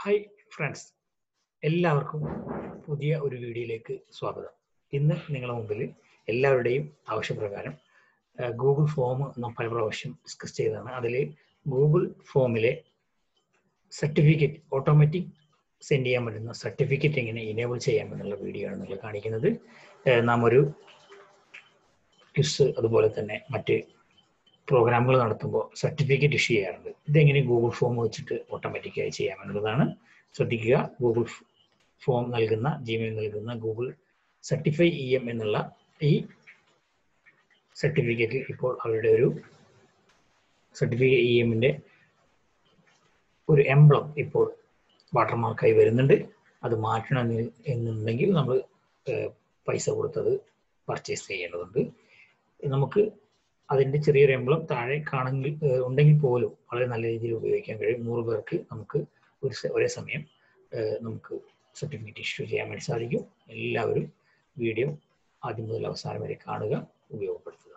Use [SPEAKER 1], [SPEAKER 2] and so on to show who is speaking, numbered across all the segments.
[SPEAKER 1] hi friends എല്ലാവർക്കും പുതിയ ഒരു വീഡിയോയിലേക്ക് സ്വാഗതം ഇന്ന് നിങ്ങളുടെ മുമ്പിൽ എല്ലാവരുടെയും ആവശ്യപ്രകാരം ഗൂഗിൾ ഫോം നാം പല പ്രാവശ്യം ഡിസ്കസ് ചെയ്തതാണ് അതിൽ ഗൂഗിൾ ഫോമിലെ സർട്ടിഫിക്കറ്റ് ഓട്ടോമാറ്റിക് സെൻഡ് ചെയ്യാൻ പറ്റുന്ന സർട്ടിഫിക്കറ്റ് എങ്ങനെ ഇനേബിൾ ചെയ്യാമെന്നുള്ള വീഡിയോ ആണ് നിങ്ങൾ കാണിക്കുന്നത് ഏഹ് നാം ഒരു ക്വിസ് അതുപോലെ തന്നെ മറ്റ് പ്രോഗ്രാമുകൾ നടത്തുമ്പോൾ സർട്ടിഫിക്കറ്റ് ഇഷ്യൂ ചെയ്യാറുണ്ട് ഇതെങ്ങനെ ഗൂഗിൾ ഫോം വെച്ചിട്ട് ഓട്ടോമാറ്റിക്കായി ചെയ്യാമെന്നുള്ളതാണ് ശ്രദ്ധിക്കുക ഗൂഗിൾ ഫോം നൽകുന്ന ജിമെയിൽ നൽകുന്ന ഗൂഗിൾ സർട്ടിഫൈ ഇ എം എന്നുള്ള ഈ സർട്ടിഫിക്കറ്റിൽ ഇപ്പോൾ അവരുടെ ഒരു സർട്ടിഫിക്കറ്റ് ഇ എമ്മിൻ്റെ ഒരു എംബ്ലം ഇപ്പോൾ വാട്ടർമാർക്കായി വരുന്നുണ്ട് അത് മാറ്റണം എന്നുണ്ടെങ്കിൽ നമ്മൾ പൈസ കൊടുത്തത് പർച്ചേസ് ചെയ്യേണ്ടതുണ്ട് നമുക്ക് അതിൻ്റെ ചെറിയൊരു എംബ്ലം താഴെ കാണെങ്കിൽ ഉണ്ടെങ്കിൽ പോലും വളരെ നല്ല രീതിയിൽ ഉപയോഗിക്കാൻ കഴിയും നൂറ് പേർക്ക് നമുക്ക് ഒരു ഒരേ സമയം നമുക്ക് സർട്ടിഫിക്കറ്റ് ഇഷ്യൂ ചെയ്യാൻ വേണ്ടി സാധിക്കും എല്ലാവരും വീഡിയോ ആദ്യം മുതൽ അവസാനം വരെ കാണുക ഉപയോഗപ്പെടുത്തുക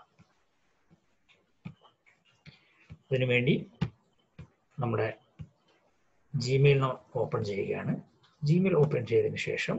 [SPEAKER 1] അതിനുവേണ്ടി നമ്മുടെ ജിമെയിൽ ഓപ്പൺ ചെയ്യുകയാണ് ജിമെയിൽ ഓപ്പൺ ചെയ്തതിന് ശേഷം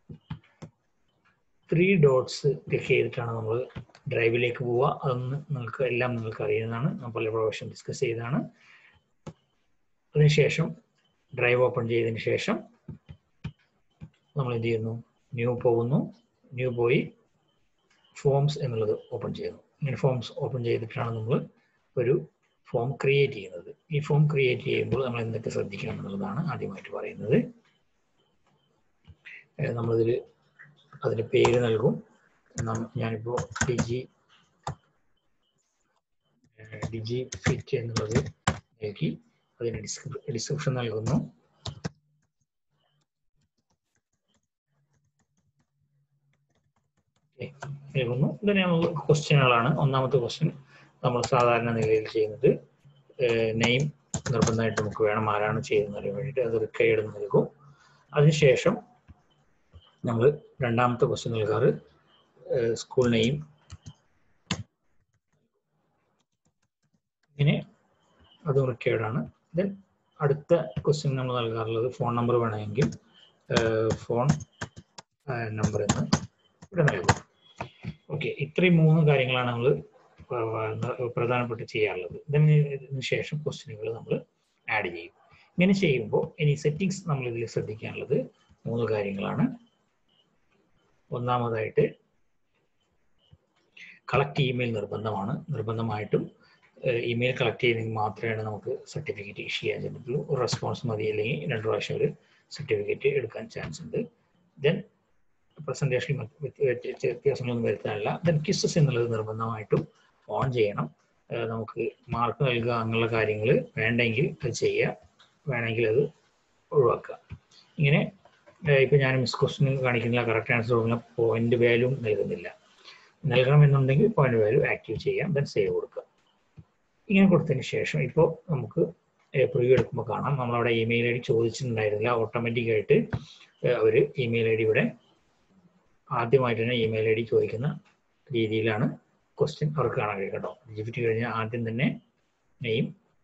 [SPEAKER 1] ത്രീ ഡോട്ട്സ് ക്ലിക്ക് ചെയ്തിട്ടാണ് നമ്മൾ ഡ്രൈവിലേക്ക് പോവുക അതൊന്ന് നിങ്ങൾക്ക് എല്ലാം നിങ്ങൾക്ക് അറിയുന്നതാണ് നമ്മൾ പല പ്രാവശ്യം ഡിസ്കസ് ചെയ്തതാണ് അതിനുശേഷം ഡ്രൈവ് ഓപ്പൺ ചെയ്തതിന് ശേഷം നമ്മൾ എന്ത് ചെയ്യുന്നു ന്യൂ പോകുന്നു ന്യൂ പോയി ഫോംസ് എന്നുള്ളത് ഓപ്പൺ ചെയ്യുന്നു ഇങ്ങനെ ഫോംസ് ഓപ്പൺ ചെയ്തിട്ടാണ് നമ്മൾ ഒരു ഫോം ക്രിയേറ്റ് ചെയ്യുന്നത് ഈ ഫോം ക്രിയേറ്റ് ചെയ്യുമ്പോൾ നമ്മൾ എന്തൊക്കെ ശ്രദ്ധിക്കണം എന്നുള്ളതാണ് ആദ്യമായിട്ട് പറയുന്നത് നമ്മളിതിൽ അതിന് പേര് നൽകും ഞാനിപ്പോൾ ഡിജി ഡിജി ഫിറ്റ് എന്നുള്ളത് നൽകി അതിന് ഡിസ്ക്രിപ്ഷൻ നൽകുന്നു നൽകുന്നു ഇതിന് ക്വസ്റ്റ്യനുകളാണ് ഒന്നാമത്തെ ക്വസ്റ്റ്യൻ നമ്മൾ സാധാരണ നിലയിൽ ചെയ്യുന്നത് നെയിം നിർബന്ധമായിട്ട് നമുക്ക് വേണം ആരാണ് ചെയ്യുന്നതിന് വേണ്ടിയിട്ട് അത് റിക്കൈഡ് നൽകും അതിനുശേഷം നമ്മൾ രണ്ടാമത്തെ ക്വസ്റ്റ്യൻ നൽകാറ് സ്കൂൾ നെയിം ഇങ്ങനെ അതും റിക്കേർഡ് ആണ് ദെൻ അടുത്ത ക്വസ്റ്റ്യൻ നമ്മൾ നൽകാറുള്ളത് ഫോൺ നമ്പർ വേണമെങ്കിൽ ഫോൺ നമ്പർ എന്ന് ഇവിടെ നൽകും ഓക്കെ ഇത്രയും മൂന്ന് കാര്യങ്ങളാണ് നമ്മൾ പ്രധാനപ്പെട്ട് ചെയ്യാറുള്ളത് ഇതിന് ശേഷം ക്വസ്റ്റ്യനുകൾ നമ്മൾ ആഡ് ചെയ്യും ഇങ്ങനെ ചെയ്യുമ്പോൾ ഇനി സെറ്റിങ്സ് നമ്മൾ ഇതിൽ ശ്രദ്ധിക്കാനുള്ളത് മൂന്ന് കാര്യങ്ങളാണ് ഒന്നാമതായിട്ട് കളക്ട് ഇമെയിൽ നിർബന്ധമാണ് നിർബന്ധമായിട്ടും ഇമെയിൽ കളക്ട് ചെയ്തെങ്കിൽ മാത്രമേ നമുക്ക് സർട്ടിഫിക്കറ്റ് ഇഷ്യൂ ചെയ്യാൻ പറ്റുള്ളൂ ഒരു റെസ്പോൺസ് മതി അല്ലെങ്കിൽ രണ്ട് പ്രാവശ്യം ഒരു സർട്ടിഫിക്കറ്റ് എടുക്കാൻ ചാൻസ് ഉണ്ട് ദെൻ പ്രസൻറ്റേഷനിൽ വ്യത്യാസങ്ങളൊന്നും വരുത്താനില്ല ദെൻ കിസ്സസ് എന്നുള്ളത് നിർബന്ധമായിട്ടും ഓൺ ചെയ്യണം നമുക്ക് മാർക്ക് നൽകുക അങ്ങനെയുള്ള കാര്യങ്ങൾ വേണ്ടെങ്കിൽ അത് ചെയ്യുക വേണമെങ്കിൽ അത് ഒഴിവാക്കുക ഇങ്ങനെ ഇപ്പൊ ഞാൻ മിസ് ക്വസ്റ്റിന് കാണിക്കുന്നില്ല കറക്റ്റ് ആൻസർ കൊടുക്കുന്ന പോയിന്റ് വാല്യൂ നൽകുന്നില്ല നൽകണമെന്നുണ്ടെങ്കിൽ പോയിന്റ് വാല്യൂ ആക്റ്റീവ് ചെയ്യാം ദെൻ സേവ് കൊടുക്കുക ഇങ്ങനെ കൊടുത്തതിന് ശേഷം ഇപ്പോൾ നമുക്ക് പ്രിവ്യൂ എടുക്കുമ്പോൾ കാണാം നമ്മളവിടെ ഇമെയിൽ ഐ ഡി ചോദിച്ചിട്ടുണ്ടായിരുന്നില്ല ഓട്ടോമാറ്റിക് ആയിട്ട് അവർ ഇമെയിൽ ഐ ഡി ഇവിടെ ആദ്യമായിട്ട് തന്നെ ഇമെയിൽ ഐ ഡി ചോദിക്കുന്ന രീതിയിലാണ് ക്വസ്റ്റ്യൻ അവർക്ക് കാണാൻ കഴിയും കേട്ടോ ഡിജിറ്റ് കഴിഞ്ഞാൽ ആദ്യം തന്നെ name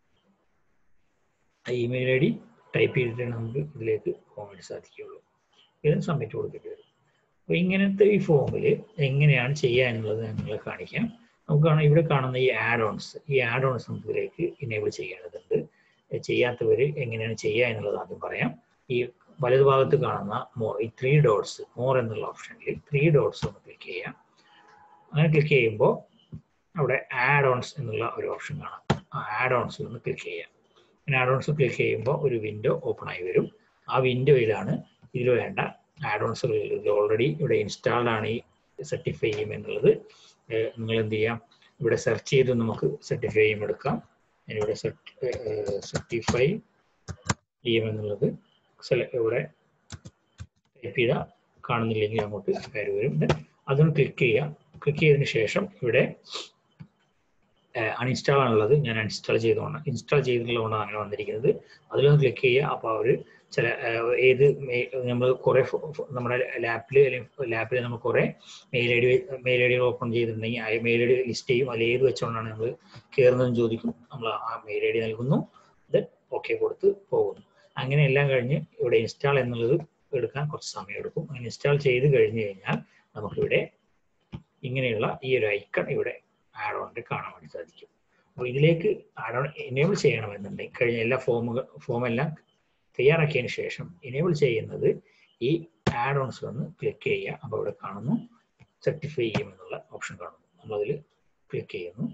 [SPEAKER 1] email I D type ചെയ്തിട്ട് നമുക്ക് ഇതിലേക്ക് പോകാൻ വേണ്ടി സാധിക്കുകയുള്ളൂ ഇത് സബ്മിറ്റ് കൊടുക്കേണ്ടി വരും അപ്പോൾ ഇങ്ങനത്തെ ഈ ഫോമിൽ എങ്ങനെയാണ് ചെയ്യുക എന്നുള്ളത് ഞാൻ നിങ്ങളെ കാണിക്കാം നമുക്ക് കാണാം ഇവിടെ കാണുന്ന ഈ ആഡ് ഓൺസ് ഈ ആഡ് ഓൺസ് നമുക്ക് ഇതിലേക്ക് ഇനേബിൾ ചെയ്യേണ്ടതുണ്ട് ചെയ്യാത്തവർ എങ്ങനെയാണ് ചെയ്യുക എന്നുള്ളത് ആദ്യം പറയാം ഈ വലതുഭാഗത്ത് കാണുന്ന മോർ ഈ ത്രീ ഡോട്ട്സ് മോർ എന്നുള്ള ഓപ്ഷനിൽ ത്രീ ഡോട്ട്സ് ഒന്ന് ക്ലിക്ക് ചെയ്യാം അങ്ങനെ ക്ലിക്ക് ചെയ്യുമ്പോൾ അവിടെ ആഡ് ഓൺസ് എന്നുള്ള ഒരു ഓപ്ഷൻ കാണാം ആ ആഡ് ഓൺസിൽ ഒന്ന് ക്ലിക്ക് ചെയ്യാം പിന്നെ ആഡ് ഓൺസ് ക്ലിക്ക് ചെയ്യുമ്പോൾ ഒരു വിൻഡോ ഓപ്പൺ ആയി വരും ആ വിൻഡോയിലാണ് ഇതിൽ വേണ്ട ആഡ് ഓൺസുകൾ ഇത് ഓൾറെഡി ഇവിടെ ഇൻസ്റ്റാൾഡ് ആണ് ഈ സർട്ടിഫൈ ചെയ്യും എന്നുള്ളത് നിങ്ങൾ എന്ത് ചെയ്യാം ഇവിടെ സെർച്ച് ചെയ്ത് നമുക്ക് സർട്ടിഫൈ ചെയ്യും എടുക്കാം ഞാനിവിടെ സർട്ടിഫൈ ചെയ്യും എന്നുള്ളത് ഇവിടെ ടൈപ്പ് ചെയ്താൽ കാണുന്നില്ലെങ്കിൽ അങ്ങോട്ട് കയറി വരും അതൊന്ന് ക്ലിക്ക് ചെയ്യാം ക്ലിക്ക് ചെയ്തതിന് ശേഷം ഇവിടെ അൺഇൻസ്റ്റാൾ ആണുള്ളത് ഞാൻ അൺഇൻസ്റ്റാൾ ചെയ്തുകൊണ്ട് ഇൻസ്റ്റാൾ ചെയ്തിട്ടുള്ളതുകൊണ്ടാണ് അങ്ങനെ വന്നിരിക്കുന്നത് അതിലൊന്ന് ക്ലിക്ക് ചെയ്യുക അപ്പോൾ അവർ ചില ഏത് നമ്മൾ കുറേ നമ്മുടെ ലാപ്പിൽ അല്ലെങ്കിൽ ലാപ്പിൽ നമ്മൾ കുറേ mail I D mail I ഡികൾ ഓപ്പൺ ചെയ്തിട്ടുണ്ടെങ്കിൽ ആ മെയിൽ ഐ ഡി ലിസ്റ്റ് ചെയ്യും അതിൽ ഏത് വെച്ചുകൊണ്ടാണ് നമ്മൾ കയറുന്നതെന്ന് ചോദിക്കും നമ്മൾ ആ മെയിൽ ഐ ഡി നൽകുന്നു ദെൻ ഓക്കെ കൊടുത്ത് പോകുന്നു അങ്ങനെ എല്ലാം കഴിഞ്ഞ് ഇവിടെ ഇൻസ്റ്റാൾ എന്നുള്ളത് എടുക്കാൻ കുറച്ച് സമയം എടുക്കും അങ്ങനെ ഇൻസ്റ്റാൾ ചെയ്ത് കഴിഞ്ഞ് കഴിഞ്ഞാൽ നമുക്കിവിടെ ഇങ്ങനെയുള്ള ഈ ഒരു ഐക്കൺ ഇവിടെ ആഡ് ഓണിൽ കാണാൻ വേണ്ടി സാധിക്കും അപ്പോൾ ഇതിലേക്ക് ആഡ് ഓൺ എനേബിൾ ചെയ്യണമെന്നുണ്ടെങ്കിൽ കഴിഞ്ഞ എല്ലാ ഫോമുകൾ ഫോമെല്ലാം തയ്യാറാക്കിയതിന് ശേഷം എനേബിൾ ചെയ്യുന്നത് ഈ ആഡ് ഓൺസ് വന്ന് ക്ലിക്ക് ചെയ്യുക അപ്പോൾ ഇവിടെ കാണുന്നു സർട്ടിഫൈ ചെയ്യും എന്നുള്ള ഓപ്ഷൻ കാണുന്നു നമ്മളതിൽ ക്ലിക്ക് ചെയ്യുന്നു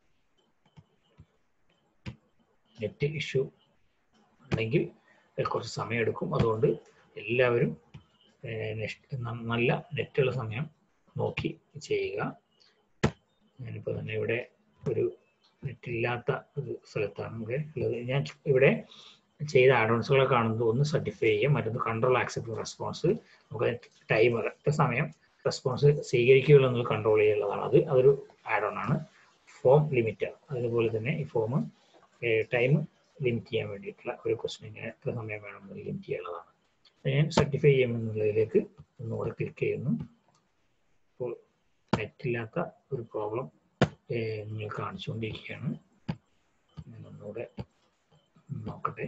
[SPEAKER 1] നെറ്റ് ഇഷ്യൂ ഉണ്ടെങ്കിൽ കുറച്ച് സമയം എടുക്കും അതുകൊണ്ട് എല്ലാവരും നല്ല നെറ്റുള്ള സമയം നോക്കി ചെയ്യുക ഞാനിപ്പോൾ തന്നെ ഇവിടെ ഒരു നെറ്റില്ലാത്ത ഒരു സ്ഥലത്താണ് ഇവിടെ ഉള്ളത് ഞാൻ ഇവിടെ ചെയ്ത ആഡോൺസുകളെ കാണുന്നത് ഒന്ന് സർട്ടിഫൈ ചെയ്യുക മറ്റൊന്ന് കൺട്രോൾ ആക്സെപ്റ്റ് റെസ്പോൺസ് നമുക്ക് ടൈമർ എത്ര സമയം റെസ്പോൺസ് സ്വീകരിക്കുകയുള്ളൂ എന്നുള്ളത് കൺട്രോൾ ചെയ്യുന്നതാണ് അത് അതൊരു ആഡ് ഓൺ ആണ് ഫോം ലിമിറ്റർ അതുപോലെ തന്നെ ഈ ഫോം ടൈം ലിമിറ്റ് ചെയ്യാൻ വേണ്ടിയിട്ടുള്ള ഒരു ക്വസ്റ്റിന് എത്ര സമയം വേണമെന്ന് ലിമിറ്റ് ചെയ്യാനുള്ളതാണ് ഞാൻ സർട്ടിഫൈ ചെയ്യുമെന്നുള്ളതിലേക്ക് ഒന്നുകൂടെ ക്ലിക്ക് ചെയ്യുന്നു ഇപ്പോൾ നെറ്റില്ലാത്ത ഒരു പ്രോബ്ലം നിങ്ങൾ കാണിച്ചുകൊണ്ടിരിക്കുകയാണ് ഞാൻ ഒന്നുകൂടെ നോക്കട്ടെ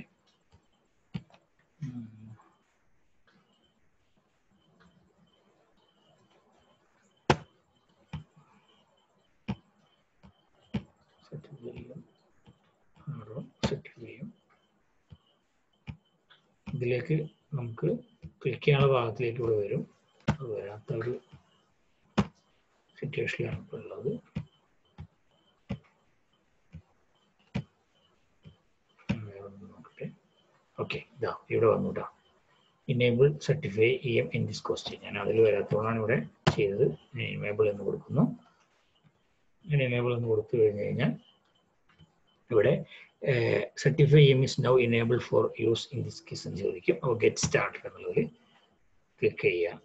[SPEAKER 1] സെറ്റ് ചെയ്യും സെറ്റ് ചെയ്യും ഇതിലേക്ക് നമുക്ക് ക്ലിക്ക് ചെയ്യാനുള്ള ഭാഗത്തിലേക്ക് ഇവിടെ വരും അത് വരാത്ത ഒരു സിറ്റുവേഷനിലാണ് ഇപ്പോൾ ഉള്ളത് നോക്കട്ടെ ഓക്കെ ഇതാ ഇവിടെ വന്നു കേട്ടോ enable certify E M in this question ഞാൻ അതിൽ വരാത്തതുകൊണ്ടാണ് ഇവിടെ ചെയ്തത് ഇനേബിൾ എന്ന് കൊടുക്കുന്നു ഞാൻ ഇനേബിൾ എന്ന് കൊടുത്തു കഴിഞ്ഞ് കഴിഞ്ഞാൽ ഇവിടെ certify M is now enable for use in this case എന്ന് ചോദിക്കും അപ്പോൾ ഗെറ്റ് സ്റ്റാർട്ട് എന്നുള്ളതിൽ ക്ലിക്ക് ചെയ്യുക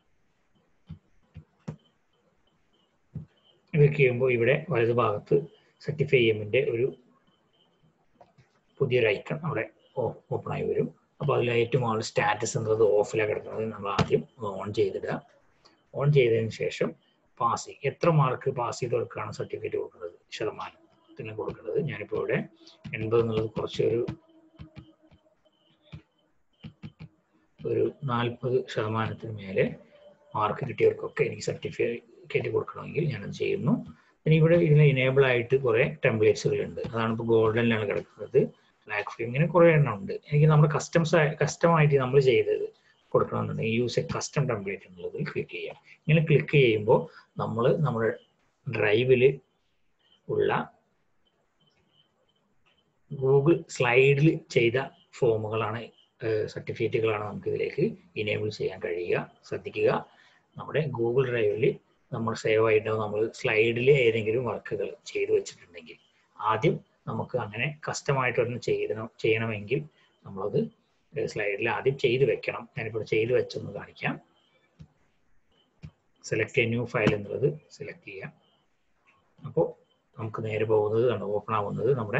[SPEAKER 1] ക്ലിക്ക് ചെയ്യുമ്പോൾ ഇവിടെ വലതു ഭാഗത്ത് സർട്ടിഫൈ എമ്മിൻ്റെ ഒരു പുതിയൊരു ഐക്കൺ അവിടെ ഓപ്പൺ ആയി വരും അപ്പോൾ അതിൽ ഏറ്റവും മുകളിൽ സ്റ്റാറ്റസ് എന്നുള്ളത് ഓഫിലാണ് കിടക്കുന്നത് നമ്മൾ ആദ്യം ഓൺ ചെയ്തിടുക ഓൺ ചെയ്തതിന് ശേഷം പാസ് എത്ര മാർക്ക് പാസ് ചെയ്തവർക്കാണ് സർട്ടിഫിക്കറ്റ് കൊടുക്കുന്നത് ശതമാനത്തിന് കൊടുക്കുന്നത് ഞാനിപ്പോൾ ഇവിടെ എൺപത് എന്നുള്ളത് കുറച്ചൊരു ഒരു നാൽപ്പത് ശതമാനത്തിന് മേലെ മാർക്ക് കിട്ടിയവർക്കൊക്കെ എനിക്ക് സർട്ടിഫിക്കറ്റ് കൊടുക്കണമെങ്കിൽ ഞാനത് ചെയ്യുന്നു ഇനി ഇവിടെ ഇതിന് ഇനേബിൾ ആയിട്ട് കുറേ ടെംപ്ലേറ്റ്സുകൾ ഉണ്ട് അതാണ് ഇപ്പോൾ ഗോൾഡനിലാണ് കിടക്കുന്നത് ബ്ലാക്ക് ഫ്രെയിം ഇങ്ങനെ കുറേ എണ്ണം ഉണ്ട് എനിക്ക് നമ്മുടെ കസ്റ്റംസ് കസ്റ്റമായിട്ട് നമ്മൾ ചെയ്തത് കൊടുക്കണമെന്നുണ്ടെങ്കിൽ യൂസ് എ കസ്റ്റം ടെംപ്ലേറ്റ് എന്നുള്ളതിൽ ക്ലിക്ക് ചെയ്യാം ഇങ്ങനെ ക്ലിക്ക് ചെയ്യുമ്പോൾ നമ്മൾ നമ്മുടെ ഡ്രൈവിൽ ഉള്ള ഗൂഗിൾ സ്ലൈഡിൽ ചെയ്ത ഫോമുകളാണ് സർട്ടിഫിക്കറ്റുകളാണ് നമുക്ക് ഇതിലേക്ക് ഇനേബിൾ ചെയ്യാൻ കഴിയുക ശ്രദ്ധിക്കുക നമ്മുടെ ഗൂഗിൾ ഡ്രൈവിൽ നമ്മൾ സേവ് ആയിട്ട് നമ്മൾ സ്ലൈഡിൽ ഏതെങ്കിലും വർക്കുകൾ ചെയ്തു വെച്ചിട്ടുണ്ടെങ്കിൽ ആദ്യം നമുക്ക് അങ്ങനെ കസ്റ്റമായിട്ട് ഒരെണ്ണം ചെയ്യണം ചെയ്യണമെങ്കിൽ നമ്മളത് സ്ലൈഡിൽ ആദ്യം ചെയ്തു വെക്കണം ഞാനിപ്പോൾ ചെയ്തു വെച്ചൊന്ന് കാണിക്കാം സെലക്ട് ന്യൂ ഫയൽ എന്നുള്ളത് സെലക്ട് ചെയ്യാം അപ്പോൾ നമുക്ക് നേരെ പോകുന്നത് കണ്ട് ഓപ്പൺ ആവുന്നത് നമ്മുടെ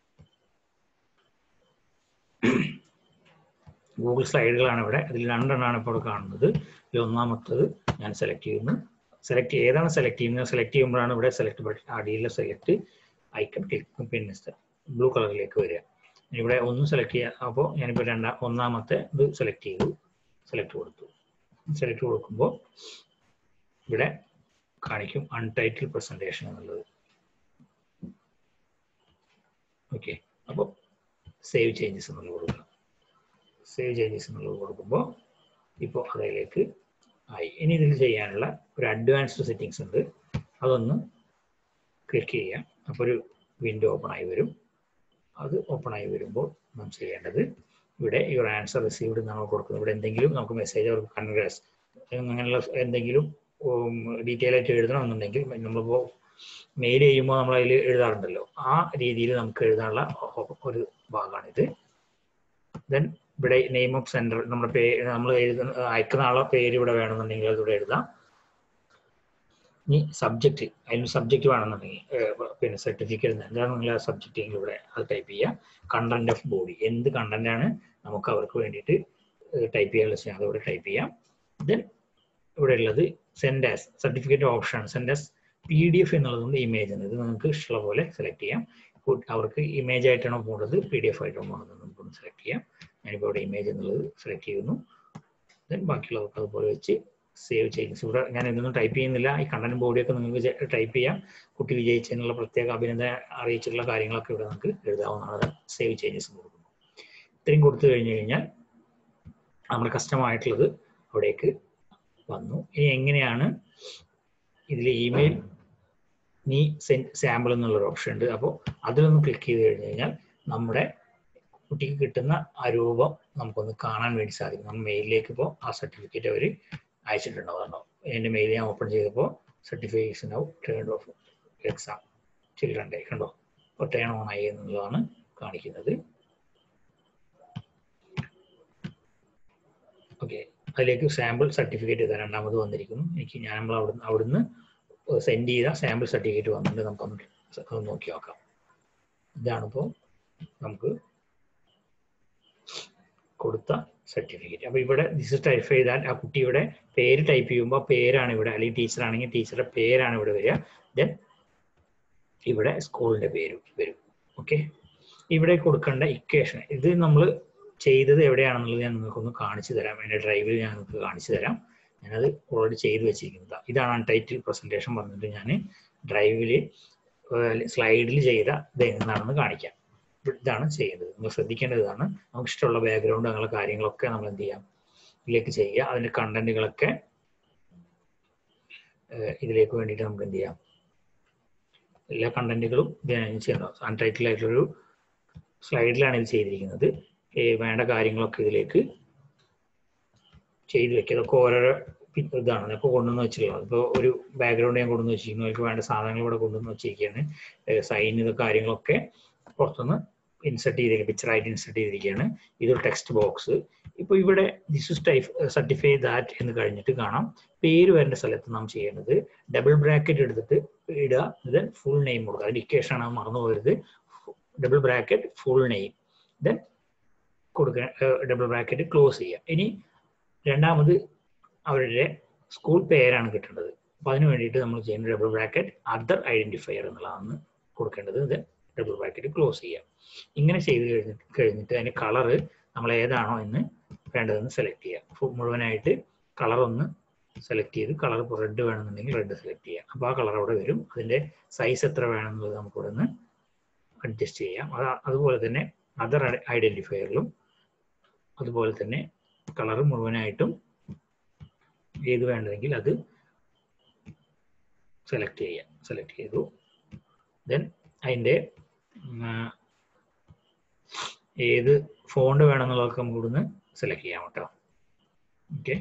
[SPEAKER 1] ഗൂഗിൾ സ്ലൈഡുകളാണ് ഇവിടെ അതിൽ രണ്ടെണ്ണമാണ് ഇപ്പോൾ ഇവിടെ കാണുന്നത് ഇതിൽ ഒന്നാമത്തത് ഞാൻ സെലക്ട് ചെയ്യുന്നു സെലക്ട് ഏതാണ് സെലക്ട് ചെയ്യുന്നത് സെലക്ട് ചെയ്യുമ്പോഴാണ് ഇവിടെ സെലക്ട് അടിയിലെ സെലക്ട് ഐക്കൺ ക്ലിക്ക് പിന്നെ ബ്ലൂ കളറിലേക്ക് വരിക ഇവിടെ ഒന്ന് സെലക്ട് ചെയ്യാം അപ്പോൾ ഞാനിപ്പോൾ രണ്ടാം ഒന്നാമത്തെ ഇത് സെലക്ട് ചെയ്തു സെലക്ട് കൊടുത്തു സെലക്ട് കൊടുക്കുമ്പോൾ ഇവിടെ കാണിക്കും അൺടൈറ്റിൽ പ്രസൻറ്റേഷൻ എന്നുള്ളത് ഓക്കെ അപ്പോൾ സേവ് ചേഞ്ചസ് എന്നുള്ളത് കൊടുക്കണം സേവ് ചേഞ്ചസ് എന്നുള്ളത് കൊടുക്കുമ്പോൾ ഇപ്പോൾ അതിലേക്ക് ആയി ഇനി ഇതിൽ ചെയ്യാനുള്ള ഒരു അഡ്വാൻസ്ഡ് സെറ്റിങ്സ് ഉണ്ട് അതൊന്ന് ക്ലിക്ക് ചെയ്യാം അപ്പോൾ ഒരു വിൻഡോ ഓപ്പൺ ആയി വരും അത് ഓപ്പൺ ആയി വരുമ്പോൾ നാം ചെയ്യേണ്ടത് ഇവിടെ യുവർ ആൻസർ റിസീവ്ഡ് നമ്മൾ കൊടുക്കുന്നത് ഇവിടെ എന്തെങ്കിലും നമുക്ക് മെസ്സേജ് അവർക്ക് കൺഗ്രസ് അങ്ങനെയുള്ള എന്തെങ്കിലും ഡീറ്റെയിൽ ആയിട്ട് എഴുതണമെന്നുണ്ടെങ്കിൽ നമ്മളിപ്പോൾ മെയിൽ ചെയ്യുമ്പോൾ നമ്മൾ അതിൽ എഴുതാറുണ്ടല്ലോ ആ രീതിയിൽ നമുക്ക് എഴുതാനുള്ള ഒരു ഭാഗമാണിത് ദെൻ ഇവിടെ നെയിം ഓഫ് സെന്റർ നമ്മുടെ പേര് നമ്മൾ എഴുതുന്ന അയക്കുന്ന ആളെ പേര് ഇവിടെ വേണമെന്നുണ്ടെങ്കിൽ അതിവിടെ എഴുതാം ഇനി സബ്ജക്റ്റ് അതിന് സബ്ജക്റ്റ് വേണമെന്നുണ്ടെങ്കിൽ പിന്നെ സർട്ടിഫിക്കറ്റ് എന്താണ് നിങ്ങൾ സബ്ജക്റ്റ് ഇവിടെ അത് ടൈപ്പ് ചെയ്യുക കണ്ടന്റ് ഓഫ് ബോഡി എന്ത് കണ്ടന്റ് ആണ് നമുക്ക് അവർക്ക് വേണ്ടിയിട്ട് ടൈപ്പ് ചെയ്യാനുള്ള ചെയ്യാം അതിവിടെ ടൈപ്പ് ചെയ്യാം ദെൻ ഇവിടെ ഉള്ളത് send as certificate option send as P D F എന്നുള്ളതുകൊണ്ട് ഇമേജ് ഇത് നിങ്ങൾക്ക് ഇഷ്ടമുള്ള പോലെ സെലക്ട് ചെയ്യാം അവർക്ക് ഇമേജ് ആയിട്ടാണോ പോകുന്നത് പി ഡി എഫ് ആയിട്ടാണോ പോകുന്നത് നമുക്ക് സെലക്ട് ചെയ്യാം ഞാനിപ്പോൾ ഇവിടെ ഇമേജ് എന്നുള്ളത് സെലക്ട് ചെയ്യുന്നു ദെൻ ബാക്കിയുള്ളവർക്ക് അതുപോലെ വെച്ച് സേവ് ചേഞ്ചസ് ഇവിടെ ഞാൻ ഇതൊന്നും ടൈപ്പ് ചെയ്യുന്നില്ല ഈ കണ്ടന്റ് ബോഡിയൊക്കെ നിങ്ങൾക്ക് ടൈപ്പ് ചെയ്യാം കുട്ടി വിജയിച്ചതിനുള്ള പ്രത്യേക അഭിനന്ദനം അറിയിച്ചിട്ടുള്ള കാര്യങ്ങളൊക്കെ ഇവിടെ നമുക്ക് എഴുതാവുന്നതാണ് സേവ് ചേഞ്ചസ് കൊടുക്കുന്നു ഇത്രയും കൊടുത്തു കഴിഞ്ഞു കഴിഞ്ഞാൽ നമ്മുടെ കസ്റ്റമായിട്ടുള്ളത് അവിടേക്ക് വന്നു ഇനി എങ്ങനെയാണ് ഇതിൽ ഇമെയിൽ നീ സെൻഡ് സാമ്പിൾ എന്നുള്ളൊരു ഓപ്ഷൻ ഉണ്ട് അപ്പോൾ അതിലൊന്ന് ക്ലിക്ക് ചെയ്ത് കഴിഞ്ഞ് കഴിഞ്ഞാൽ നമ്മുടെ കുട്ടിക്ക് കിട്ടുന്ന ആ രൂപം നമുക്കൊന്ന് കാണാൻ വേണ്ടി സാധിക്കും നമ്മൾ മെയിലിലേക്ക് ഇപ്പോൾ ആ സർട്ടിഫിക്കറ്റ് അവർ അയച്ചിട്ടുണ്ടാവും എൻ്റെ മെയിൽ ഞാൻ ഓപ്പൺ ചെയ്തപ്പോൾ certification off turn off exam children day കണ്ടോ അപ്പോൾ ടേൺ ഓൺ ആയി എന്നുള്ളതാണ് കാണിക്കുന്നത് ഓക്കെ അതിലേക്ക് സാമ്പിൾ സർട്ടിഫിക്കറ്റ് ഇതാ രണ്ടാമത് വന്നിരിക്കുന്നു എനിക്ക് ഞാൻ നമ്മൾ അവിടുന്ന് അവിടുന്ന് സെൻഡ് ചെയ്ത സാമ്പിൾ സർട്ടിഫിക്കറ്റ് വന്നിട്ട് നമുക്കൊന്ന് നോക്കി നോക്കാം ഇതാണിപ്പോൾ നമുക്ക് കൊടുത്ത സർട്ടിഫിക്കറ്റ് അപ്പോൾ ഇവിടെ ദിസ് ടൈപ്പ് ചെയ്താൽ ആ കുട്ടിയുടെ പേര് ടൈപ്പ് ചെയ്യുമ്പോൾ പേരാണ് ഇവിടെ അല്ലെങ്കിൽ ടീച്ചർ ആണെങ്കിൽ ടീച്ചറുടെ പേരാണ് ഇവിടെ വരിക ദെൻ ഇവിടെ സ്കൂളിന്റെ പേര് വരും ഓക്കെ ഇവിടെ കൊടുക്കേണ്ട ഇക്വേഷൻ ഇത് നമ്മൾ ചെയ്തത് എവിടെയാണെന്നുള്ളത് ഞാൻ നിങ്ങൾക്കൊന്ന് കാണിച്ചു തരാം എൻ്റെ ഡ്രൈവിൽ ഞാൻ നിങ്ങൾക്ക് കാണിച്ചു തരാം ഞാനത് ഓൾറെഡി ചെയ്തു വെച്ചിരിക്കുന്നത് ഇതാണ് ടൈറ്റിൽ പ്രസന്റേഷൻ പറഞ്ഞിട്ട് ഞാൻ ഡ്രൈവിൽ സ്ലൈഡിൽ ചെയ്ത ഇത് എന്താണെന്ന് കാണിക്കാം ഇതാണ് ചെയ്യുന്നത് നിങ്ങൾ ശ്രദ്ധിക്കേണ്ടത് ഇതാണ് നമുക്ക് ഇഷ്ടമുള്ള ബാക്ക്ഗ്രൗണ്ട് അങ്ങനെയുള്ള കാര്യങ്ങളൊക്കെ നമ്മൾ എന്ത് ചെയ്യാം ഇതിലേക്ക് ചെയ്യുക അതിന്റെ കണ്ടന്റുകളൊക്കെ ഇതിലേക്ക് വേണ്ടിയിട്ട് നമുക്ക് എന്ത് ചെയ്യാം എല്ലാ കണ്ടന്റുകളും ചെയ്യുന്നത് അൺടൈറ്റിൽ ആയിട്ടുള്ളൊരു സ്ലൈഡിലാണ് ഇത് ചെയ്തിരിക്കുന്നത് വേണ്ട കാര്യങ്ങളൊക്കെ ഇതിലേക്ക് ചെയ്തു വെക്കുക അതൊക്കെ ഓരോരോ ഇതാണ് ഇപ്പോൾ കൊണ്ടുവന്ന് വെച്ചിട്ടുള്ളത് ഇപ്പോൾ ഒരു ബാക്ക്ഗ്രൗണ്ട് ഞാൻ കൊണ്ടുവന്ന് വെച്ചിരിക്കുന്നു അതിലേക്ക് വേണ്ട സാധനങ്ങൾ ഇവിടെ കൊണ്ടുവന്ന് വെച്ചിരിക്കുകയാണ് സൈൻ ഇത് കാര്യങ്ങളൊക്കെ പുറത്തുനിന്ന് ഇൻസെർട്ട് ചെയ്തിരിക്കുക പിക്ചറായിട്ട് ഇൻസെർട്ട് ചെയ്തിരിക്കുകയാണ് ഇതൊരു ടെക്സ്റ്റ് ബോക്സ് ഇപ്പോൾ ഇവിടെ this is type certify that എന്ന് കഴിഞ്ഞിട്ട് കാണാം പേര് വരേണ്ട സ്ഥലത്ത് നാം ചെയ്യേണ്ടത് ഡബിൾ ബ്രാക്കറ്റ് എടുത്തിട്ട് ഇടുക ദെൻ ഫുൾ നെയിം കൊടുക്കുക അതിൻ്റെ ഇക്വേഷൻ ആണ് മറന്നു പോകരുത് double bracket full name then കൊടുക്കുക ഡബിൾ ബ്രാക്കറ്റ് ക്ലോസ് ചെയ്യുക ഇനി രണ്ടാമത് അവരുടെ സ്കൂൾ പേരാണ് കിട്ടേണ്ടത് അപ്പോൾ അതിന് വേണ്ടിയിട്ട് നമ്മൾ ചെയ്യുന്ന ഡബിൾ ബ്രാക്കറ്റ് അതർ ഐഡന്റിഫയർ എന്നുള്ളതാണ് കൊടുക്കേണ്ടത് ദെൻ ഡബിൾ ബ്രാക്കറ്റ് ക്ലോസ് ചെയ്യാം ഇങ്ങനെ ചെയ്ത് കഴിഞ്ഞിട്ട് കഴിഞ്ഞിട്ട് അതിന് കളറ് നമ്മൾ ഏതാണോ എന്ന് വേണ്ടതെന്ന് സെലക്ട് ചെയ്യുക മുഴുവനായിട്ട് കളർ ഒന്ന് സെലക്ട് ചെയ്ത് കളർ ഇപ്പോൾ റെഡ് വേണമെന്നുണ്ടെങ്കിൽ റെഡ് സെലക്ട് ചെയ്യാം അപ്പോൾ ആ കളർ അവിടെ വരും അതിൻ്റെ സൈസ് എത്ര വേണമെന്നുള്ളത് നമുക്ക് ഇവിടെ നിന്ന് അഡ്ജസ്റ്റ് ചെയ്യാം അത് അതുപോലെ തന്നെ അതർ ഐഡന്റിഫയറിലും അതുപോലെ തന്നെ കളർ മുഴുവനായിട്ടും ഏത് വേണ്ടതെങ്കിൽ അത് സെലക്ട് ചെയ്യാം സെലക്ട് ചെയ്തു ദെൻ അതിൻ്റെ ഏത് ഫോണ്ട് വേണമെന്നുള്ളതൊക്കെ നമുക്ക് ഇവിടുന്ന് സെലക്ട് ചെയ്യാം കേട്ടോ ഓക്കെ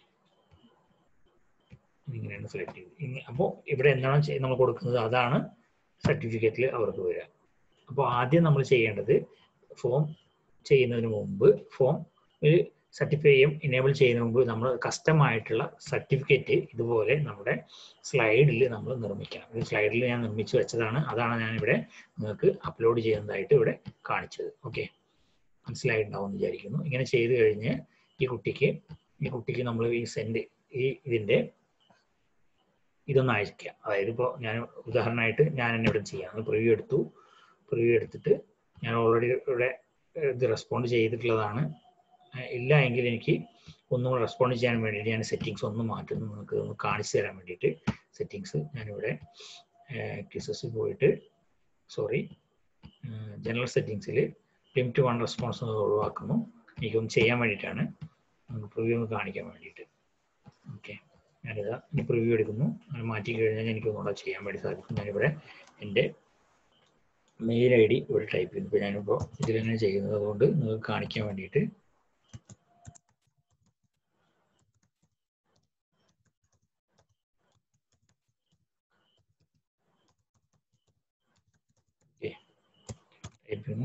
[SPEAKER 1] ഇങ്ങനെയാണ് സെലക്ട് ചെയ്ത് അപ്പോൾ ഇവിടെ എന്താണ് നമ്മൾ കൊടുക്കുന്നത് അതാണ് സർട്ടിഫിക്കറ്റിൽ അവർക്ക് വരിക അപ്പോൾ ആദ്യം നമ്മൾ ചെയ്യേണ്ടത് ഫോം ചെയ്യുന്നതിന് മുമ്പ് ഫോം ഒരു സർട്ടിഫൈ ചെയ്യും ഇനേബിൾ ചെയ്യുന്നതിന് മുമ്പ് നമ്മൾ കസ്റ്റമായിട്ടുള്ള സർട്ടിഫിക്കറ്റ് ഇതുപോലെ നമ്മുടെ സ്ലൈഡിൽ നമ്മൾ നിർമ്മിക്കണം ഈ സ്ലൈഡിൽ ഞാൻ നിർമ്മിച്ച് വെച്ചതാണ് അതാണ് ഞാൻ ഇവിടെ നിങ്ങൾക്ക് അപ്ലോഡ് ചെയ്യുന്നതായിട്ട് ഇവിടെ കാണിച്ചത് ഓക്കെ മനസ്സിലായിട്ടുണ്ടാവും എന്ന് വിചാരിക്കുന്നു ഇങ്ങനെ ചെയ്ത് കഴിഞ്ഞ് ഈ കുട്ടിക്ക് ഈ കുട്ടിക്ക് നമ്മൾ ഈ സെൻഡ് ഈ ഇതിൻ്റെ ഇതൊന്ന് അയക്കുക അതായത് ഇപ്പോൾ ഞാൻ ഉദാഹരണമായിട്ട് ഞാൻ എന്നെ ഇവിടെ ചെയ്യാം പ്രിവ്യൂ എടുത്തു പ്രിവ്യൂ എടുത്തിട്ട് ഞാൻ ഓൾറെഡി ഇവിടെ ഇത് റെസ്പോണ്ട് ചെയ്തിട്ടുള്ളതാണ് ഇല്ല എങ്കിൽ എനിക്ക് ഒന്നും റെസ്പോണ്ട് ചെയ്യാൻ വേണ്ടിയിട്ട് ഞാൻ സെറ്റിങ്സ് ഒന്ന് മാറ്റുന്നു നിങ്ങൾക്ക് ഒന്ന് കാണിച്ചു തരാൻ വേണ്ടിയിട്ട് സെറ്റിങ്സ് ഞാനിവിടെ ക്വിസസിൽ പോയിട്ട് സോറി ജനറൽ സെറ്റിങ്സിൽ ലിമിറ്റ് വൺ റെസ്പോൺസ് ഒഴിവാക്കുന്നു എനിക്കൊന്ന് ചെയ്യാൻ വേണ്ടിയിട്ടാണ് പ്രിവ്യൂ ഒന്ന് കാണിക്കാൻ വേണ്ടിയിട്ട് ഓക്കെ ഞാനിതാ ഇനി പ്രിവ്യൂ എടുക്കുന്നു അങ്ങനെ മാറ്റി കഴിഞ്ഞാൽ എനിക്ക് ഒന്നുകൂടെ ചെയ്യാൻ വേണ്ടി സാധിക്കും ഞാനിവിടെ എൻ്റെ മെയിൽ ഐ ഡി ഇവിടെ ടൈപ്പ് ചെയ്യുന്നു ഇപ്പോൾ ഞാനിപ്പോൾ ഇതിൽ തന്നെ ചെയ്യുന്നത് അതുകൊണ്ട് നിങ്ങൾക്ക് കാണിക്കാൻ വേണ്ടിയിട്ട് ടൈപ്പ് ചെയ്യുന്നു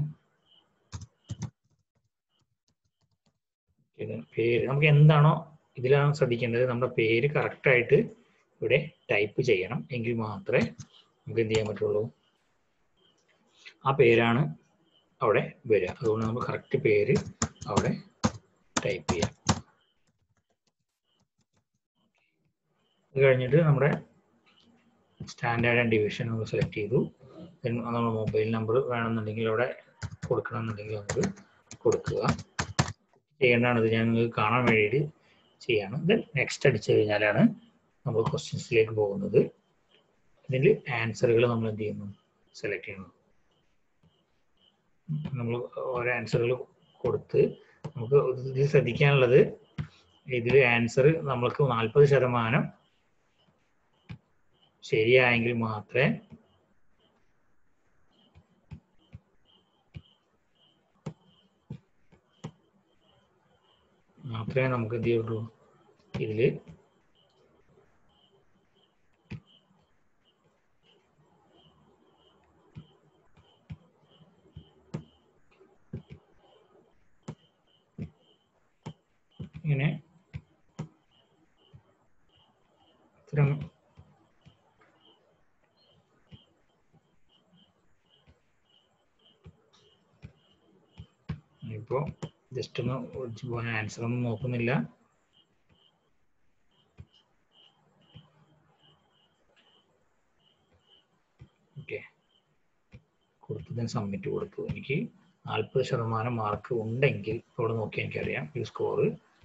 [SPEAKER 1] പേര് നമുക്ക് എന്താണോ ഇതിലാണ് ശ്രദ്ധിക്കേണ്ടത് നമ്മുടെ പേര് കറക്റ്റായിട്ട് ഇവിടെ ടൈപ്പ് ചെയ്യണം എങ്കിൽ മാത്രമേ നമുക്ക് എന്ത് ചെയ്യാൻ പറ്റുള്ളൂ ആ പേരാണ് അവിടെ വരിക അതുകൊണ്ട് നമ്മൾ കറക്റ്റ് പേര് അവിടെ ടൈപ്പ് ചെയ്യാം അത് കഴിഞ്ഞിട്ട് നമ്മുടെ സ്റ്റാൻഡേർഡ് ആൻഡ് ഡിവിഷൻ നമ്മൾ സെലക്ട് ചെയ്തു നമ്മൾ മൊബൈൽ നമ്പർ വേണമെന്നുണ്ടെങ്കിൽ അവിടെ കൊടുക്കണമെന്നുണ്ടെങ്കിൽ നമുക്ക് കൊടുക്കുക ചെയ്യേണ്ടതാണ് ഇത് ഞാൻ നിങ്ങൾക്ക് കാണാൻ വേണ്ടിയിട്ട് ചെയ്യാണ് ദെൻ നെക്സ്റ്റ് അടിച്ചു കഴിഞ്ഞാലാണ് നമ്മൾ ക്വസ്റ്റ്യൻസിലേക്ക് പോകുന്നത് ഇതിൽ ആൻസറുകൾ നമ്മൾ എന്ത് ചെയ്യുന്നു സെലക്ട് ചെയ്യുന്നു നമ്മൾ ഓരോ ആൻസറുകൾ കൊടുത്ത് നമുക്ക് ഇതിൽ ശ്രദ്ധിക്കാനുള്ളത് ഇതിൽ ആൻസർ നമ്മൾക്ക് നാൽപ്പത് ശതമാനം ശരിയായെങ്കിൽ മാത്രമേ മാത്രമേ നമുക്ക് എന്ത് ചെയ്യുള്ളൂ ഇതില് ഇങ്ങനെ ഇത്തരം ഇപ്പോ ജസ്റ്റ് ഒന്ന് ഒഴിച്ചു പോകാൻ ആൻസർ ഒന്നും നോക്കുന്നില്ല ഓക്കെ കൊടുത്തതിന് സബ്മിറ്റ് കൊടുത്തു എനിക്ക് നാൽപ്പത് ശതമാനം മാർക്ക് ഉണ്ടെങ്കിൽ ഇവിടെ നോക്കി എനിക്കറിയാം ഈ സ്കോർ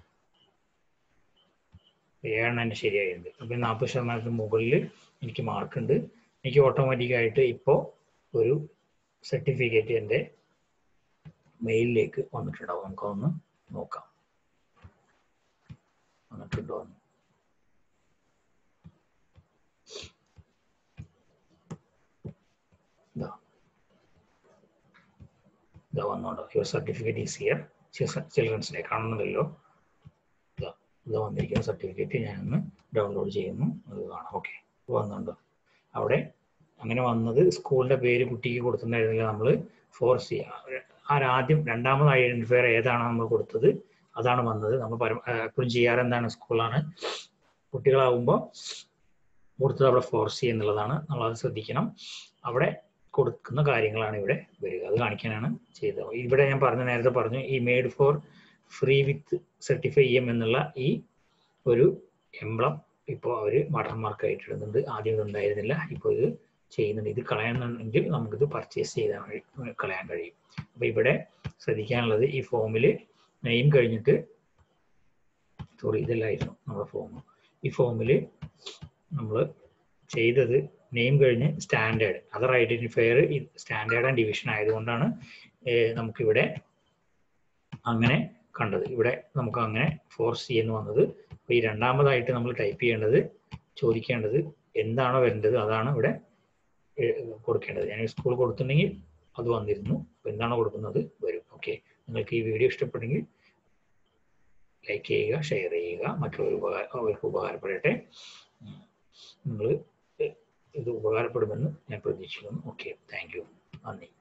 [SPEAKER 1] ഏഴെണ്ണം തന്നെ ശരിയായിട്ടുണ്ട് അപ്പം നാൽപ്പത് ശതമാനത്തിന് മുകളിൽ എനിക്ക് മാർക്കുണ്ട് എനിക്ക് ഓട്ടോമാറ്റിക്കായിട്ട് ഇപ്പോൾ ഒരു സർട്ടിഫിക്കറ്റ് എൻ്റെ മെയിലിലേക്ക് വന്നിട്ടുണ്ടാവും നമുക്കൊന്ന് നോക്കാം വന്നിട്ടുണ്ടോ എന്ന് ഇതാ ഇതാ വന്നോണ്ടോ your certificate is here children's day കാണുന്നുണ്ടല്ലോ ഇതാ ഇതാ വന്നിരിക്കുന്ന സർട്ടിഫിക്കറ്റ് ഞാനൊന്ന് ഡൗൺലോഡ് ചെയ്യുന്നു അത് കാണാം ഓക്കെ വന്നുണ്ടോ അവിടെ അങ്ങനെ വന്നത് സ്കൂളിന്റെ പേര് കുട്ടിക്ക് കൊടുത്തിട്ടുണ്ടായിരുന്നില്ല നമ്മൾ ഫോർസ് ചെയ്യുക ആദ്യം രണ്ടാമത് ഐഡന്റിഫയർ ഏതാണ് നമ്മൾ കൊടുത്തത് അതാണ് വന്നത് നമ്മൾ പരം എപ്പോഴും ചെയ്യാറ് എന്താണ് സ്കൂളാണ് കുട്ടികളാവുമ്പോൾ കൊടുത്തത് അവിടെ ഫോർസ് ചെയ്യുന്നുള്ളതാണ് നമ്മൾ അത് ശ്രദ്ധിക്കണം അവിടെ കൊടുക്കുന്ന കാര്യങ്ങളാണ് ഇവിടെ വരിക അത് കാണിക്കാനാണ് ചെയ്തത് ഇവിടെ ഞാൻ പറഞ്ഞ നേരത്തെ പറഞ്ഞു ഈ made for free with certify ചെയ്യാം എന്നുള്ള ഈ ഒരു എംബ്ലം ഇപ്പോൾ അവർ വാട്ടർമാർക്ക് ആയിട്ട് ഇടുന്നുണ്ട് ആദ്യം ഇത് ഉണ്ടായിരുന്നില്ല ഇപ്പോൾ ഇത് ചെയ്യുന്നുണ്ട് ഇത് കളയണമെങ്കിൽ നമുക്കിത് പർച്ചേസ് ചെയ്താൽ മതി കളയാൻ കഴിയും അപ്പോൾ ഇവിടെ ശ്രദ്ധിക്കാനുള്ളത് ഈ ഫോമിൽ നെയിം കഴിഞ്ഞിട്ട് സോറി ഇതല്ലായിരുന്നു നമ്മുടെ ഫോം ഈ ഫോമിൽ നമ്മൾ ചെയ്തത് നെയിം കഴിഞ്ഞ് standard other identifier standard and division ആയതുകൊണ്ടാണ് നമുക്കിവിടെ അങ്ങനെ കണ്ടത് ഇവിടെ നമുക്ക് അങ്ങനെ ഫോർസ് ചെയ്യുന്നു വന്നത് അപ്പോൾ ഈ രണ്ടാമതായിട്ട് നമ്മൾ ടൈപ്പ് ചെയ്യേണ്ടത് ചോദിക്കേണ്ടത് എന്താണോ വരേണ്ടത് അതാണ് ഇവിടെ കൊടുക്കേണ്ടത് ഞാൻ സ്കൂൾ കൊടുത്തിട്ടുണ്ടെങ്കിൽ അത് വന്നിരുന്നു അപ്പോൾ എന്താണോ കൊടുക്കുന്നത് വരും ഓക്കെ നിങ്ങൾക്ക് ഈ വീഡിയോ ഇഷ്ടപ്പെട്ടെങ്കിൽ ലൈക്ക് ചെയ്യുക ഷെയർ ചെയ്യുക മറ്റുള്ളവർ ഉപകാര അവർക്ക് ഉപകാരപ്പെടട്ടെ നിങ്ങൾ ഇത് ഉപകാരപ്പെടുമെന്ന് ഞാൻ പ്രതീക്ഷിക്കുന്നു ഓക്കെ താങ്ക് യു നന്ദി